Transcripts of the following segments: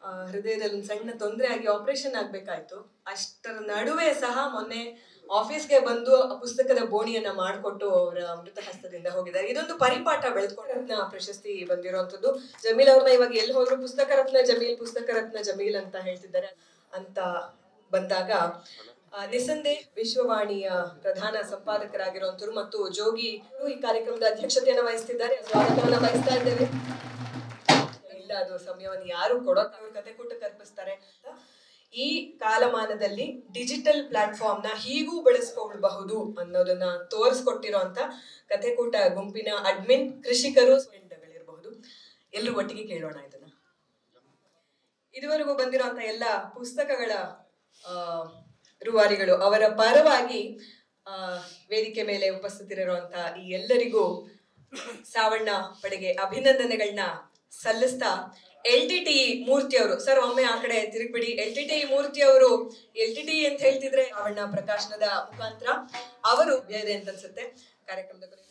ಆ, ಹೃದಯದಲ್ಲಿ ಒಂದು ಸಣ್ಣ ತೊಂದರೆ ಆಗಿ ಆಪರೇಷನ್ ಆಗ್ಬೇಕಾಯ್ತು ಅಷ್ಟರ ನಡುವೆ ಸಹ ಮೊನ್ನೆ ಆಫೀಸ್ಗೆ ಬಂದು ಆ ಪುಸ್ತಕದ ಬೋಣಿಯನ್ನ ಮಾಡಿಕೊಟ್ಟು ಅವರ ಅಮೃತ ಹಸ್ತದಿಂದ ಹೋಗಿದ್ದಾರೆ ಇದೊಂದು ಪರಿಪಾಠ ಬೆಳೆದುಕೊಂಡು ರತ್ನ ಪ್ರಶಸ್ತಿ ಬಂದಿರುವಂತದ್ದು ಜಮೀಲ್ ಅವ್ರನ್ನ ಇವಾಗ ಎಲ್ಲಿ ಹೋದ್ರು ಪುಸ್ತಕ ರತ್ನ ಜಮೀಲ್ ಪುಸ್ತಕ ರತ್ನ ಜಮೀಲ್ ಅಂತ ಹೇಳ್ತಿದ್ದಾರೆ ಅಂತ ಬಂದಾಗ ಆ, ನಿಸ್ಸಂದೇಹ ವಿಶ್ವವಾಣಿಯ ಪ್ರಧಾನ ಸಂಪಾದಕರಾಗಿರುವಂತರು ಮತ್ತು ಜೋಗಿ ಅವರು ಈ ಕಾರ್ಯಕ್ರಮದ ಅಧ್ಯಕ್ಷತೆಯನ್ನು ವಹಿಸ್ತಿದ್ದಾರೆ ಸ್ವಾಗತವನ್ನ ಬಯಸ್ತಾ ಇದ್ದೇವೆ ಇಲ್ಲ ಅದು ಸಮಯವನ್ನು ಯಾರು ಕೊಡೋಕೆ ಅವ್ರ ಕತೆ ಕೂಟ ಕಲ್ಪಿಸ್ತಾರೆ ಅಂತ. ಈ ಕಾಲಮಾನದಲ್ಲಿ ಡಿಜಿಟಲ್ ಪ್ಲಾಟ್ಫಾರ್ಮ್ ನ ಹೀಗೂ ಬಳಸ್ಕೊಳ್ಬಹುದು ಅನ್ನೋದನ್ನ ತೋರಿಸ್ಕೊಟ್ಟಿರೋಂತ ಕಥೆಕೂಟ ಗುಂಪಿನ ಅಡ್ಮಿನ್ ಕೃಷಿಕರು ಗಳಿರಬಹುದು ಎಲ್ಲರೂ ಒಟ್ಟಿಗೆ ಕೇಳೋಣ ಇದನ್ನ ಇದುವರೆಗೂ ಬಂದಿರುವಂತ ಎಲ್ಲ ಪುಸ್ತಕಗಳ ಆ, ರೂವಾರಿಗಳು ಅವರ ಪರವಾಗಿ ಆ, ವೇದಿಕೆ ಮೇಲೆ ಉಪಸ್ಥಿತರಿರುವಂತ ಈ ಎಲ್ಲರಿಗೂ ಸಾವಣ್ಣ ಪಡೆಗೆ ಅಭಿನಂದನೆಗಳನ್ನ ಸಲ್ಲಿಸ್ತಾ ಎಲ್ ಟಿ ಟಿ ಮೂರ್ತಿ ಅವರು ಸರ್ ಒಮ್ಮೆ ಆ ಕಡೆ ತಿರುಗ್ಬಿಡಿ ಎಲ್ ಟಿ ಟಿ ಮೂರ್ತಿ ಅವರು ಎಲ್ ಟಿ ಟಿ ಅಂತ ಹೇಳ್ತಿದ್ರೆ ಸಾವಣ್ಣ ಪ್ರಕಾಶನದ ಮುಖಾಂತರ ಅವರು ಇದೆ ಅಂತ ಅನ್ಸುತ್ತೆ ಕಾರ್ಯಕ್ರಮದ ಕೊನೆಗೆ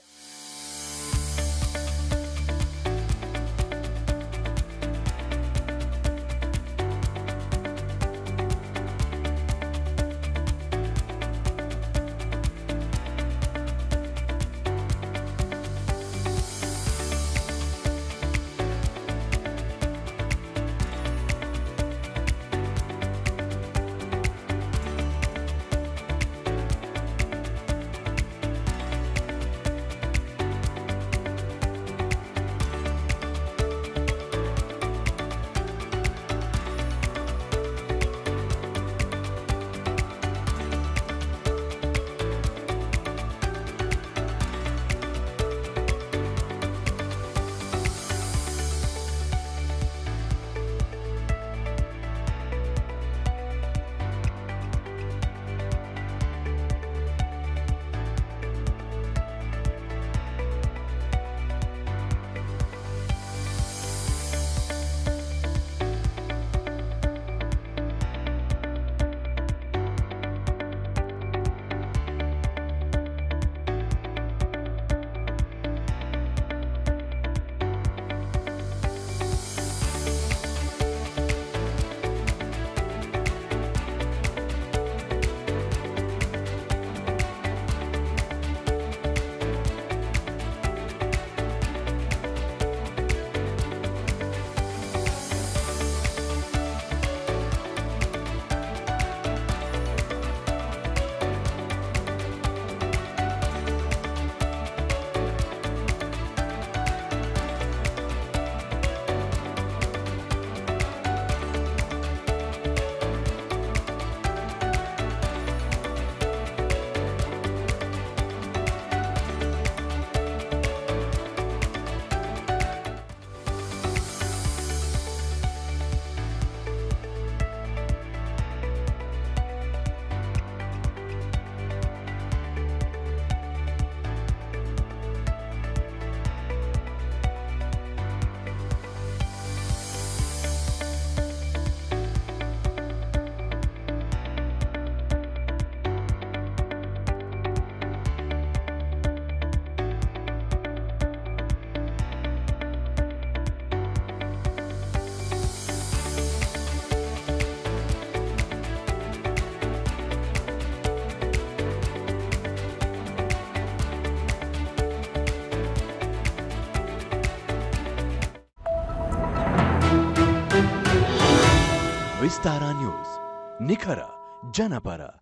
ವಿಸ್ತಾರ ನ್ಯೂಸ್ ನಿಖರ ಜನಪರ